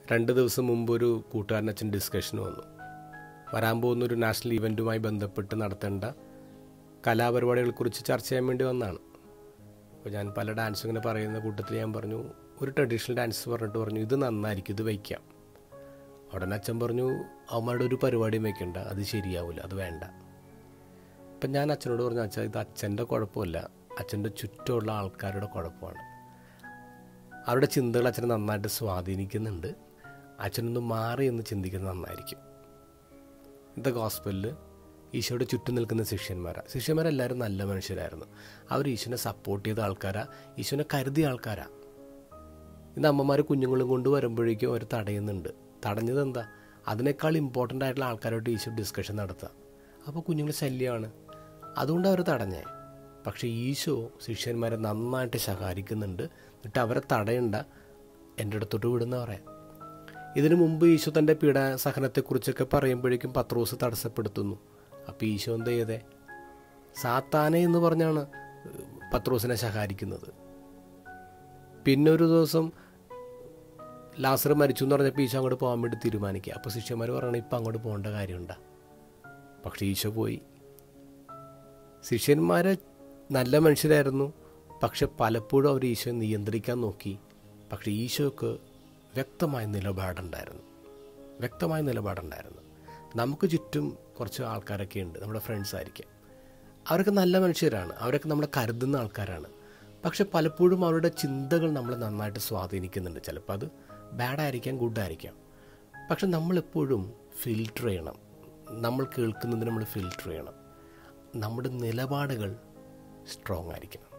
രണ്ട് ദിവസം മുമ്പ് ഒരു കൂട്ടുകാരനച്ഛൻ ഡിസ്കഷന് വന്നു വരാൻ പോകുന്ന ഒരു നാഷണൽ ഇവൻറ്റുമായി ബന്ധപ്പെട്ട് നടത്തേണ്ട കലാപരിപാടികളെക്കുറിച്ച് ചർച്ച ചെയ്യാൻ വേണ്ടി വന്നതാണ് അപ്പോൾ ഞാൻ പല ഡാൻസും ഇങ്ങനെ പറയുന്ന കൂട്ടത്തിൽ ഞാൻ പറഞ്ഞു ഒരു ട്രഡീഷണൽ ഡാൻസ് പറഞ്ഞിട്ട് പറഞ്ഞു ഇത് നന്നായിരിക്കും ഇത് വയ്ക്കാം ഉടനെ അച്ഛൻ പറഞ്ഞു അവന്മാരുടെ ഒരു പരിപാടിയും വയ്ക്കണ്ട അത് ശരിയാവില്ല അത് വേണ്ട അപ്പം ഞാൻ അച്ഛനോട് പറഞ്ഞു അച്ഛാ ഇത് അച്ഛൻ്റെ കുഴപ്പമല്ല അച്ഛൻ്റെ ചുറ്റുമുള്ള ആൾക്കാരുടെ കുഴപ്പമാണ് അവരുടെ ചിന്തകൾ അച്ഛനെ നന്നായിട്ട് സ്വാധീനിക്കുന്നുണ്ട് അച്ഛനൊന്ന് മാറി എന്ന് ചിന്തിക്കുന്നത് നന്നായിരിക്കും ഇന്നത്തെ ഗോസ്പലിൽ ഈശോയുടെ ചുറ്റും നിൽക്കുന്ന ശിഷ്യന്മാരാണ് ശിഷ്യന്മാരെല്ലാവരും നല്ല മനുഷ്യരായിരുന്നു അവർ ഈശോനെ സപ്പോർട്ട് ചെയ്ത ആൾക്കാരാ ഈശോനെ കരുതിയ ആൾക്കാരാ ഇന്ന് അമ്മമാർ കുഞ്ഞുങ്ങളും കൊണ്ട് വരുമ്പോഴേക്കും അവർ തടയുന്നുണ്ട് തടഞ്ഞത് എന്താ അതിനേക്കാൾ ഇമ്പോർട്ടൻ്റ് ആയിട്ടുള്ള ആൾക്കാരോട്ട് ഈശോ ഡിസ്കഷൻ നടത്തുക അപ്പോൾ കുഞ്ഞുങ്ങൾ ശല്യമാണ് അതുകൊണ്ട് അവർ തടഞ്ഞേ പക്ഷേ ഈശോ ശിഷ്യന്മാരെ നന്നായിട്ട് ശകാരിക്കുന്നുണ്ട് എന്നിട്ട് അവരെ തടയണ്ട എൻ്റെ അടുത്തോട്ട് വിടുന്ന പറയാം ഇതിനു മുമ്പ് ഈശോ തൻ്റെ പീഡാസഹനത്തെക്കുറിച്ചൊക്കെ പറയുമ്പോഴേക്കും പത്രോസ് തടസ്സപ്പെടുത്തുന്നു അപ്പോൾ ഈശോ എന്ത് ചെയ്തേ സാത്താനെ എന്ന് പറഞ്ഞാണ് പത്രോസിനെ ശകാരിക്കുന്നത് പിന്നെ ഒരു ദിവസം ലാസർ മരിച്ചു എന്ന് പറഞ്ഞപ്പോൾ ഈശോ അങ്ങോട്ട് പോകാൻ വേണ്ടി തീരുമാനിക്കുക അപ്പോൾ ശിഷ്യന്മാർ പറയണം ഇപ്പം അങ്ങോട്ട് പോകേണ്ട കാര്യമുണ്ടാ പക്ഷേ ഈശോ പോയി ശിഷ്യന്മാരെ നല്ല മനുഷ്യരായിരുന്നു പക്ഷെ പലപ്പോഴും അവർ ഈശോയെ നിയന്ത്രിക്കാൻ നോക്കി പക്ഷേ ഈശോക്ക് വ്യക്തമായ നിലപാടുണ്ടായിരുന്നു വ്യക്തമായ നിലപാടുണ്ടായിരുന്നു നമുക്ക് ചുറ്റും കുറച്ച് ആൾക്കാരൊക്കെ ഉണ്ട് നമ്മുടെ ഫ്രണ്ട്സ് ആയിരിക്കാം അവരൊക്കെ നല്ല മനുഷ്യരാണ് അവരൊക്കെ നമ്മളെ കരുതുന്ന ആൾക്കാരാണ് പക്ഷെ പലപ്പോഴും അവരുടെ ചിന്തകൾ നമ്മളെ നന്നായിട്ട് സ്വാധീനിക്കുന്നുണ്ട് ചിലപ്പോൾ അത് ബാഡായിരിക്കാം ഗുഡായിരിക്കാം പക്ഷെ നമ്മളെപ്പോഴും ഫിൽട്ടർ ചെയ്യണം നമ്മൾ കേൾക്കുന്നതിന് നമ്മൾ ഫിൽട്ടർ ചെയ്യണം നമ്മുടെ നിലപാടുകൾ സ്ട്രോങ് ആയിരിക്കണം